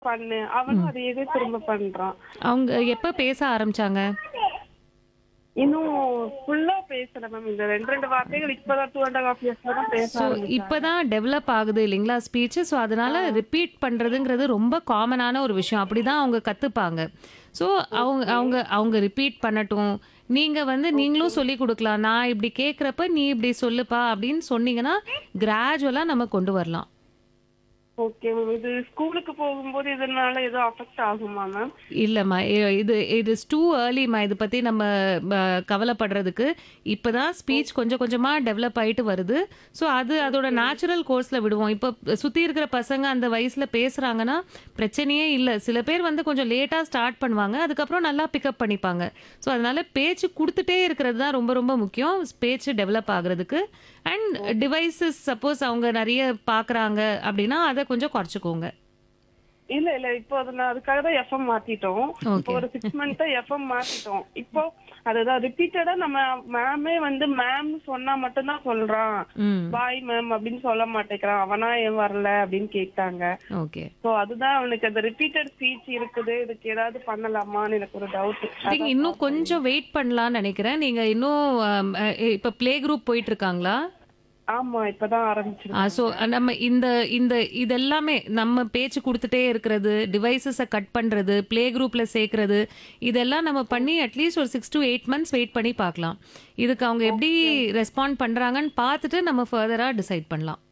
பண்ணு அவனும் அதையவே திரும்ப பண்றான் அவங்க எப்ப பேச ஆரம்பிச்சாங்க இன்னும் ஃபுல்லா பேசல மேம் இந்த ரெண்டு ரெண்டு வார்த்தைகள் இப்பதான் டூ அண்ட் ஹாஃப் இயர்ஸ்ல தான் பேச ஸோ ஆரம்பிச்சான். இப்பதான் டெவலப் ஆகுது இல்லைங்களா ஸ்பீச் ஸோ அதனால ரிப்பீட் பண்றதுங்கிறது ரொம்ப காமனான ஒரு விஷயம் அப்படிதான் அவங்க கத்துப்பாங்க ஸோ அவங்க அவங்க அவங்க ரிப்பீட் பண்ணட்டும் நீங்க வந்து நீங்களும் சொல்லி கொடுக்கலாம் நான் இப்படி கேட்குறப்ப நீ இப்படி சொல்லுப்பா அப்படின்னு சொன்னீங்கன்னா கிராஜுவலா நம்ம கொண்டு வரலாம் ஓகே மேம் இது ஸ்கூலுக்கு போகும்போது இதனால ஏதோ அஃபெக்ட் ஆகுமா மேம் இல்லைம்மா இ- இது இது இஸ் டூ ஏர்லிம்மா இதை பற்றி நம்ம ப, கவலைப்படுறதுக்கு இப்போ தான் ஸ்பீச் கொஞ்சம் கொஞ்சமாக டெவலப் ஆயிட்டு வருது ஸோ அது அதோட நேச்சுரல் கோர்ஸில் விடுவோம் இப்போ சுற்றி இருக்கிற பசங்க அந்த வயசில் பேசுகிறாங்கன்னா பிரச்சனையே இல்லை சில பேர் வந்து கொஞ்சம் லேட்டாக ஸ்டார்ட் பண்ணுவாங்க அதுக்கப்புறம் நல்லா பிக்கப் பண்ணிப்பாங்க ஸோ அதனால பேச்சு கொடுத்துட்டே இருக்கிறது தான் ரொம்ப ரொம்ப முக்கியம் பேச்சு டெவலப் ஆகுறதுக்கு அண்ட் டிவைசஸ் சப்போஸ் அவங்க நிறைய பார்க்குறாங்க அப்படின்னா அதை கொஞ்சம் குறைச்சிக்கோங்க இல்ல இல்ல இப்போ அது நான் அதுக்காக தான் எஃப்எம் மாத்திட்டோம் இப்போ ஒரு சிக்ஸ் மந்த்தா எஃப்எம் மாத்திட்டோம் இப்போ அதுதான் ரிப்பீட்டடா நம்ம மேமே வந்து மேம் சொன்னா மட்டும்தான் சொல்றான் ம் பாய் மேம் அப்படின்னு சொல்ல மாட்டேங்கிறான் அவனா ஏன் வரல அப்படின்னு கேட்டாங்க ஓகே சோ அதுதான் அவனுக்கு அந்த ரிப்பீட்டட் ஸ்பீச் இருக்குது இதுக்கு ஏதாவது பண்ணலாமான்னு எனக்கு ஒரு டவுட் நீங்க இன்னும் கொஞ்சம் வெயிட் பண்ணலாம்னு நினைக்கிறேன் நீங்க இன்னும் ஆம், அஹ், இப்ப ப்ளே குரூப் போயிட்டு இருக்காங்களா ஆமா இப்பதான் ஆரம்பிச்சிருக்கேன் ஸோ நம்ம இந்த இந்த இதெல்லாமே நம்ம பேச்சு கொடுத்துட்டே இருக்கிறது டிவைசஸை கட் பண்றது ப்ளே குரூப்ல சேர்க்கறது இதெல்லாம் நம்ம பண்ணி அட்லீஸ்ட் ஒரு six to eight months wait பண்ணி பார்க்கலாம் இதுக்கு அவங்க எப்படி ரெஸ்பாண்ட் பண்றாங்கன்னு பார்த்துட்டு நம்ம ஃபர்தரா டிசைட் பண்ணலாம்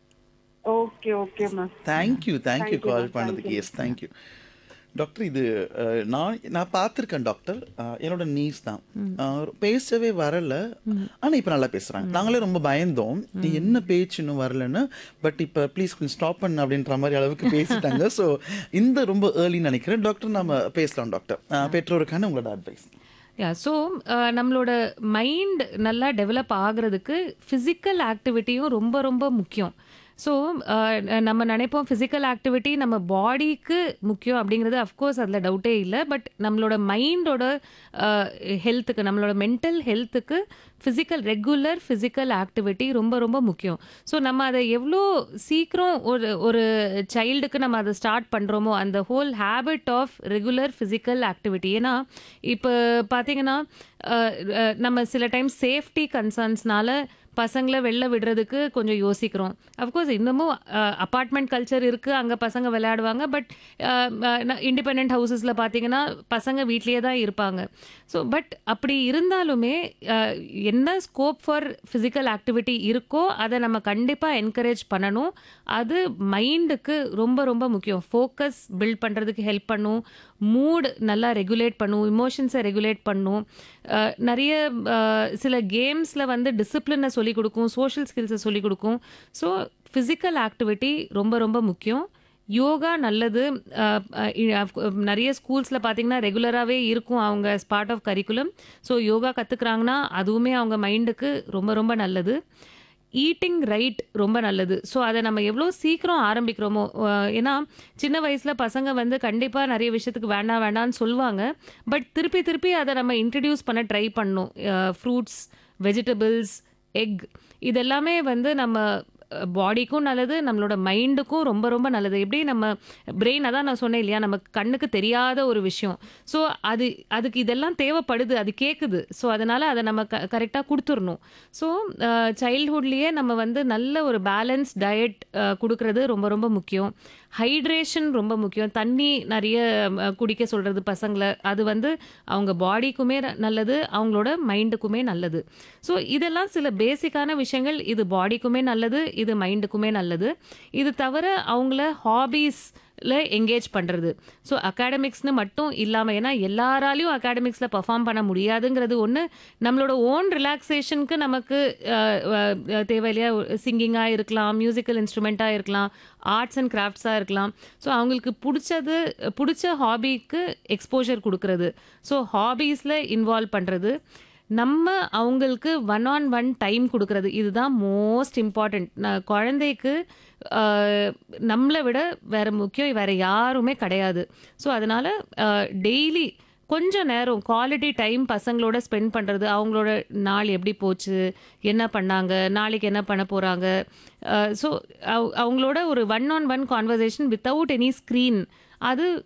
okay okay ma'am thank you thank you call பண்ணதுக்கு எஸ் தேங்க்யூ டாக்டர் இது அஹ், நான் நான் பார்த்துருக்கேன் டாக்டர் அஹ், என்னோட நீஸ் தான் அஹ், பேசவே வரல ஆனா இப்போ நல்லா பேசுறாங்க நாங்களே ரொம்ப பயந்தோம் நீ என்ன பேச்சு இன்னும் வரலன்னு பட் இப்போ ப்ளீஸ் கொஞ்சம் ஸ்டாப் பண்ணு அப்படின்ற மாதிரி அளவுக்கு பேசிட்டாங்க ஸோ இந்த ரொம்ப ஏர்லின்னு நினைக்கிறேன் டாக்டர் நம்ம பேசலாம் டாக்டர் அஹ், பெற்றோருக்கான உங்களோட அட்வைஸ் யா ஸோ நம்மளோட மைண்ட் நல்லா டெவலப் ஆகுறதுக்கு ஃபிசிக்கல் ஆக்டிவிட்டியும் ரொம்ப ரொம்ப முக்கியம் ஸோ நம்ம நினைப்போம் ஃபிசிக்கல் ஆக்டிவிட்டி நம்ம பாடிக்கு முக்கியம் அப்படிங்கிறது அஃப்கோர்ஸ் அதில் டவுட்டே இல்லை பட் நம்மளோட மைண்டோட ஹெல்த்துக்கு நம்மளோட மென்டல் ஹெல்த்துக்கு ஃபிசிக்கல் ரெகுலர் ஃபிசிக்கல் ஆக்டிவிட்டி ரொம்ப ரொம்ப முக்கியம் ஸோ நம்ம அதை எவ்வளோ சீக்கிரம் ஒரு ஒரு சைல்டுக்கு நம்ம அதை ஸ்டார்ட் பண்ணுறோமோ அந்த whole habit of regular physical activity ஏன்னா இப்போ பார்த்தீங்கன்னா அஹ், அஹ், நம்ம சில டைம் சேஃப்டி கன்சர்ன்ஸ்னால பசங்களை வெளில விடுறதுக்கு கொஞ்சம் யோசிக்கிறோம் அஃப்கோர்ஸ் இன்னமும் அப்பார்ட்மெண்ட் கல்ச்சர் இருக்குது அங்கே பசங்க விளையாடுவாங்க பட் இண்டிபெண்ட் ஹவுசஸில் பார்த்தீங்கன்னா பசங்க வீட்லேயே தான் இருப்பாங்க ஸோ பட் அப்படி இருந்தாலுமே அஹ், என்ன ஸ்கோப் ஃபார் ஃபிசிக்கல் ஆக்டிவிட்டி இருக்கோ அதை நம்ம கண்டிப்பாக என்கரேஜ் பண்ணணும் அது மைண்டுக்கு ரொம்ப ரொம்ப முக்கியம் ஃபோக்கஸ் பில்ட் பண்ணுறதுக்கு ஹெல்ப் பண்ணும் மூட் நல்லா ரெகுலேட் பண்ணும் இமோஷன்ஸை ரெகுலேட் பண்ணும் அஹ், நிறைய அஹ், சில கேம்ஸில் வந்து டிசிப்ளினை சொல்லிக் கொடுக்கும் சோஷியல் ஸ்கில்ஸை சொல்லிக் கொடுக்கும் ஸோ ஃபிசிக்கல் ஆக்டிவிட்டி ரொம்ப ரொம்ப முக்கியம் யோகா நல்லது அஹ், அஹ், இ- of- நிறைய ஸ்கூல்ஸில் பார்த்தீங்கன்னா ரெகுலராகவே இருக்கும் அவங்க part of curriculum so yoga கற்றுக்குறாங்கன்னா அதுவுமே அவங்க மைண்டுக்கு ரொம்ப ரொம்ப நல்லது ஈட்டிங் ரைட் ரொம்ப நல்லது ஸோ அதை நம்ம எவ்வளோ சீக்கிரம் ஆரம்பிக்கிறோமோ அஹ், ஏன்னா சின்ன வயசில் பசங்க வந்து கண்டிப்பாக நிறைய விஷயத்துக்கு வேண்டாம் வேண்டாம்னு சொல்லுவாங்க பட் திருப்பி திருப்பி அதை நம்ம இன்ட்ரடியூஸ் பண்ண ட்ரை பண்ணணும் ஃப்ரூட்ஸ் வெஜிடபிள்ஸ் எக் இதெல்லாமே வந்து நம்ம பாடிக்கும் நல்லது நம்மளோட மைண்டுக்கும் ரொம்ப ரொம்ப நல்லது எப்படி நம்ம பிரெயின் அதான் நான் சொன்னேன் இல்லையா நம்ம கண்ணுக்கு தெரியாத ஒரு விஷயம் ஸோ அது அதுக்கு இதெல்லாம் தேவைப்படுது அது கேட்குது ஸோ அதனால அதை நம்ம க கரெக்டாக கொடுத்துடணும் ஸோ சைல்ட்ஹுட்லேயே நம்ம வந்து நல்ல ஒரு பேலன்ஸ் டயட் கொடுக்கறது ரொம்ப ரொம்ப முக்கியம் ஹைட்ரேஷன் ரொம்ப முக்கியம் தண்ணி நிறைய அஹ், குடிக்க சொல்கிறது பசங்களை அது வந்து அவங்க பாடிக்குமே நல்லது அவங்களோட மைண்டுக்குமே நல்லது ஸோ இதெல்லாம் சில பேசிக்கான விஷயங்கள் இது பாடிக்குமே நல்லது இது மைண்டுக்குமே நல்லது இது தவிர அவங்கள ஹாபீஸ் ல எங்கேஜ் பண்ணுறது ஸோ அகாடமிக்ஸ்னு மட்டும் இல்லாமல் ஏன்னா எல்லாராலையும் அகாடமிக்ஸில் பர்ஃபார்ம் பண்ண முடியாதுங்கிறது ஒன்று நம்மளோட ஓன் ரிலாக்ஸேஷனுக்கு நமக்கு அஹ், அஹ், தேவை இல்லையா சிங்கிங்காக இருக்கலாம் மியூசிக்கல் இன்ஸ்ட்ருமெண்ட்டாக இருக்கலாம் ஆர்ட்ஸ் அண்ட் கிராஃப்ட்ஸாக இருக்கலாம் ஸோ அவங்களுக்கு பிடிச்சது பிடிச்ச ஹாபிக்கு எக்ஸ்போஜர் கொடுக்கறது ஸோ ஹாபீஸில் இன்வால்வ் பண்ணுறது நம்ம அவங்களுக்கு ஒன் ஆன் ஒன் டைம் கொடுக்கறது இதுதான் மோஸ்ட் இம்பார்ட்டண்ட் நான் குழந்தைக்கு ஆஹ், நம்மளை விட வேற முக்கியம் வேற யாருமே கிடையாது ஸோ அதனால டெய்லி கொஞ்சம் நேரம் குவாலிட்டி டைம் பசங்களோட ஸ்பெண்ட் பண்ணுறது அவங்களோட நாள் எப்படி போச்சு என்ன பண்ணாங்க நாளைக்கு என்ன பண்ண போகிறாங்க ஸோ அவங்களோட ஒரு one on one conversation without any screen அது